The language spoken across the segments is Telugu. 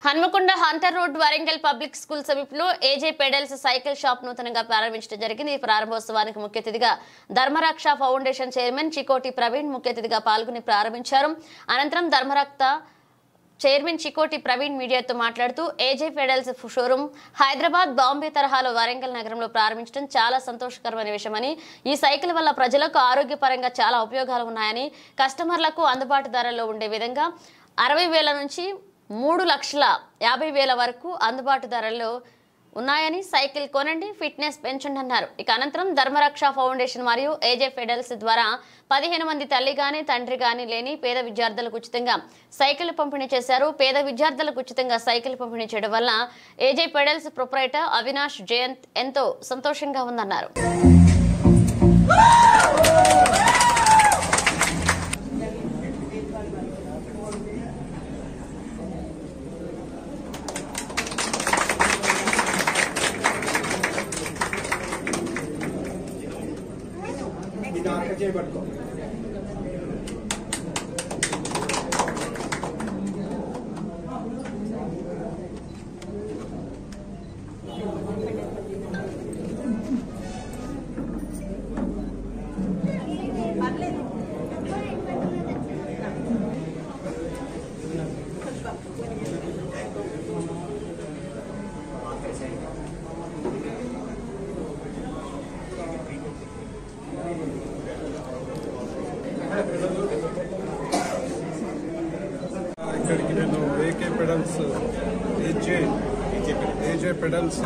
Hanamkonda hunter road Warangal public school సమీపంలో ఏజే పెడల్స్ సైకిల్ షాప్ నూతనంగా ప్రారంభించడం జరిగింది ఈ ప్రారంభోత్సవానికి ముఖ్య అతిథిగా ధర్మరక్ష ఫౌండేషన్ చైర్మన్ చికోటి ప్రవీణ్ ముఖ్య అతిథిగా పాల్గొని ప్రారంభించారు అనంతరం ధర్మరక్త చైర్మన్ చికోటి ప్రవీణ్ మీడియాతో మాట్లాడుతూ AJ Pedals showroom Hyderabad Bombay తరహాలో వరంగల్ నగరంలో ప్రారంభించడం చాలా సంతోషకరమైన విషయమని ఈ సైకిల్ వల్ల ప్రజలకు ఆరోగ్యపరంగా చాలా ఉపయోగాలు ఉన్నాయని కస్టమర్లకు అందుబాటు ధరల్లో ఉండే విధంగా అరవై వేల నుంచి మూడు లక్షల యాభై వేల వరకు అందుబాటు ధరల్లో ఉన్నాయని సైకిల్ కొనండి ఫిట్నెస్ పెంచండి అన్నారు ఇక అనంతరం ధర్మరక్ష ఫౌండేషన్ మరియు ఏజే ఫెడల్స్ ద్వారా పదిహేను మంది తల్లి గాని తండ్రి గాని లేని పేద విద్యార్థులకు ఉచితంగా సైకిల్ పంపిణీ చేశారు పేద విద్యార్థులకు ఉచితంగా సైకిల్ పంపిణీ చేయడం వల్ల AJ Pedals proprietor Avinash Jayanth ఎంతో సంతోషంగా ఉందన్నారు ఇది ఆక చేయబట్టుకో ఇక్కడికి నేను AK Pedals AJ AJ Pedals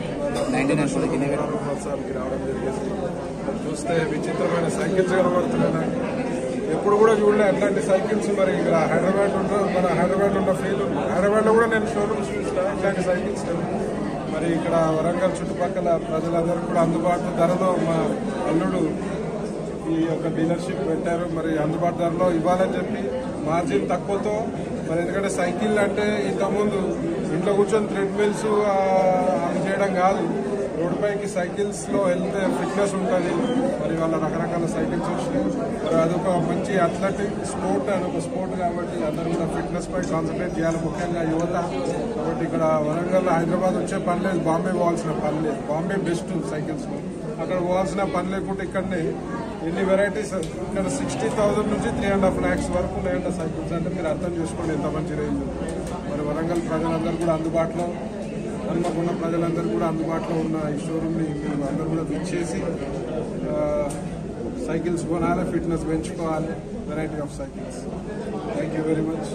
ప్రోత్సాహానికి రావడం జరిగేసి చూస్తే విచిత్రమైన సైకిల్స్ కనబడుతున్నాయి నాకు ఎప్పుడు కూడా చూడలే అట్లాంటి సైకిల్స్ మరి ఇక్కడ హైదరాబాద్ ఉన్న మన హైదరాబాద్ ఉన్న ఫీల్ హైదరాబాద్లో కూడా నేను షోరూమ్స్ చూసిన ఇట్లాంటి సైకిల్స్ లేవు. మరి ఇక్కడ వరంగల్ చుట్టుపక్కల ప్రజలందరూ కూడా అందుబాటు ధరలో మా అల్లుడు ఈ యొక్క డీలర్షిప్ పెట్టారు మరి అందుబాటు ధరలో ఇవ్వాలని చెప్పి మార్జిన్ తక్కువతో మరి ఎందుకంటే సైకిల్ అంటే ఇంతకుముందు ఇంట్లో కూర్చొని థ్రెడ్ మిల్స్ అవి చేయడం కాదు రోడ్డుపైకి సైకిల్స్ లో వెళ్తే ఫిట్నెస్ ఉంటుంది మరి వాళ్ళ రకరకాల సైకిల్స్ వచ్చినాయి మరి అదొక మంచి అథ్లెటిక్ స్పోర్ట్ అని ఒక స్పోర్ట్ కాబట్టి అందరూ కూడా ఫిట్నెస్ పై కాన్సన్ట్రేట్ చేయాలి ముఖ్యంగా యువత కాబట్టి ఇక్కడ వరంగల్ హైదరాబాద్ వచ్చే పని లేదు బాంబే పోవాల్సిన పని లేదు బాంబే బెస్ట్ సైకిల్స్ లో అక్కడ పోవాల్సిన పని లేకుండా ఇక్కడనే ఎన్ని వెరైటీస్ ఇక్కడ సిక్స్టీ థౌసండ్ నుంచి త్రీ అండ్ హాఫ్ ల్యాక్స్ వరకు ఉన్నాయంట సైకిల్స్ అంటే మీరు అర్థం చేసుకోండి ఎంత మంచి రేంజ్ మరి వరంగల్ ప్రజలందరూ కూడా అందుబాటులో హన్మకొండ ప్రజలందరూ కూడా అందుబాటులో ఉన్న ఈ షోరూమ్ని మీరు అందరూ కూడా విచ్చేసి ఆ, సైకిల్స్ కొనాలి ఫిట్నెస్ పెంచుకోవాలి variety of cycles thank you very much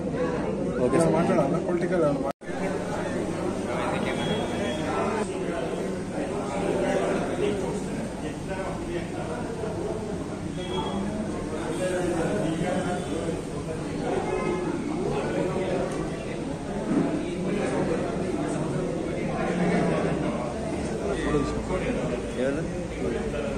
మాట్లాడాలా పొలిటికల్ ఎవరు